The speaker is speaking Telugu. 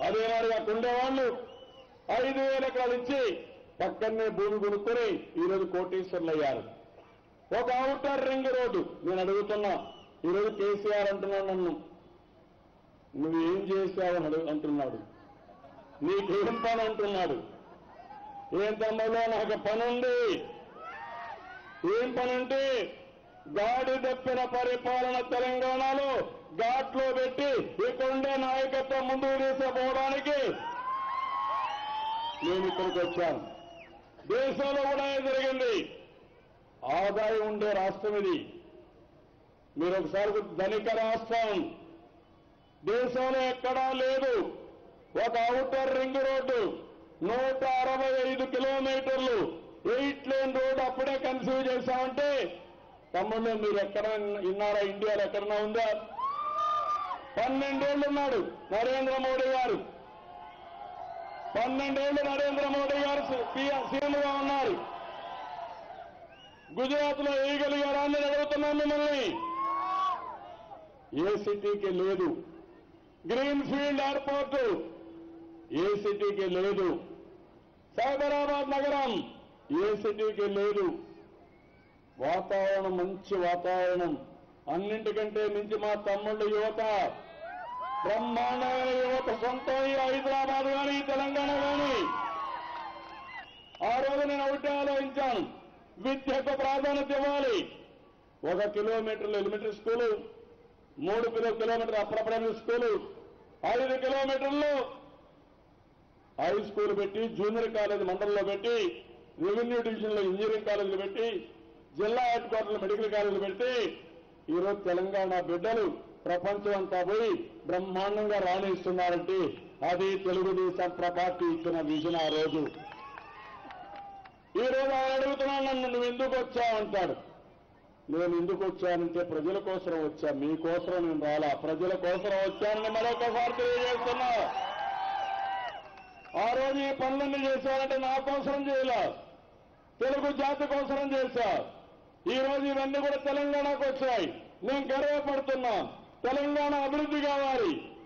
అదే మరి అక్కడ ఉండేవాళ్ళు ఐదు వేల ఎకరాలు ఇచ్చి పక్కనే భూమి కొనుక్కొని ఈరోజు కోటీశ్వర్లు అయ్యారు ఒక అవుటర్ రింగ్ రోడ్డు నేను అడుగుతున్నా ఈరోజు కేసీఆర్ అంటున్నాడు నన్ను నువ్వేం చేశావని అడుగు అంటున్నాడు నీకేం పని అంటున్నాడు ఏం తమ్ములో నాకు పని ఉంది ఏం పని అంటే గాడి తప్పిన పరిపాలన తెలంగాణలో ఘాట్లో పెట్టి ఇక్కడుండే నాయకత్వం ముందుకు తీసుకుపోవడానికి నేను ఇక్కడికి వచ్చాను దేశంలో కూడా ఇది జరిగింది ఆదాయం ఉండే రాష్ట్రం ఇది మీరు ఒకసారి గుర్తు- ధనిక రాష్ట్రం దేశంలో ఎక్కడా లేదు ఒక అవుటర్ రింగ్ రోడ్డు నూట అరవై ఐదు కిలోమీటర్లు ఎయిట్ లేన్ రోడ్డు అప్పుడే కన్సీవ్ చేశామంటే తమ్ముళ్ళు మీరు ఎక్కడ విన్నారా ఇండియాలో ఎక్కడన్నా ఉందా పన్నెండేళ్లు ఉన్నాడు నరేంద్ర మోడీ గారు పన్నెండేళ్లు నరేంద్ర మోడీ గారు సీఎంగా ఉన్నారు గుజరాత్ లో వేయగలిగారా అని నేను అడుగుతున్నాను మిమ్మల్ని ఏ సిటీకి లేదు గ్రీన్ ఫీల్డ్ ఎయిర్పోర్ట్ ఏ సిటీకి లేదు సైబరాబాద్ నగరం ఏ సిటీకి లేదు వాతావరణం మంచి వాతావరణం అన్నింటికంటే మించి మా తమ్ముళ్ళు యువత బ్రహ్మాండమైన యువత సొంతం ఈ హైదరాబాద్ కానీ తెలంగాణ కానీ ఆ రోజు నేను ఒకటే ఆలోచించాను విద్యకు ప్రాధాన్యత ఇవ్వాలి ఒక కిలోమీటర్లు ఎలిమెంటరీ స్కూలు మూడు kilo kilometre upper primary school ఐదు కిలోమీటర్లు హై స్కూల్ పెట్టి జూనియర్ కాలేజ్ మండలంలో పెట్టి రెవెన్యూ డివిజన్ లో ఇంజనీరింగ్ కాలేజీలు పెట్టి జిల్లా హెడ్ క్వార్టర్లో మెడికల్ కాలేజీలు పెట్టి ఈరోజు తెలంగాణ బిడ్డలు ప్రపంచం అంతా పోయి బ్రహ్మాండంగా రాణిస్తున్నారంటే అది తెలుగుదేశం పార్టీ ఇచ్చిన విజన్ ఆ రోజు ఈ రోజు ఆయన అడుగుతున్నాను నన్ను నువ్వు ఎందుకు వచ్చావంటాడు నేను ఎందుకు వచ్చానంటే ప్రజల కోసం వచ్చా మీకోసం నేను రాలా ప్రజల కోసం వచ్చానని మరొకసారి తెలియజేస్తున్నా ఆ రోజు ఈ పనులన్నీ చేశానంటే నా కోసం చేయలే తెలుగు జాతి కోసం చేశా ఈ రోజు ఇవన్నీ కూడా తెలంగాణకు వచ్చాయి నేను గర్వపడుతున్నా తెలంగాణ అభివృద్ధి కావాలి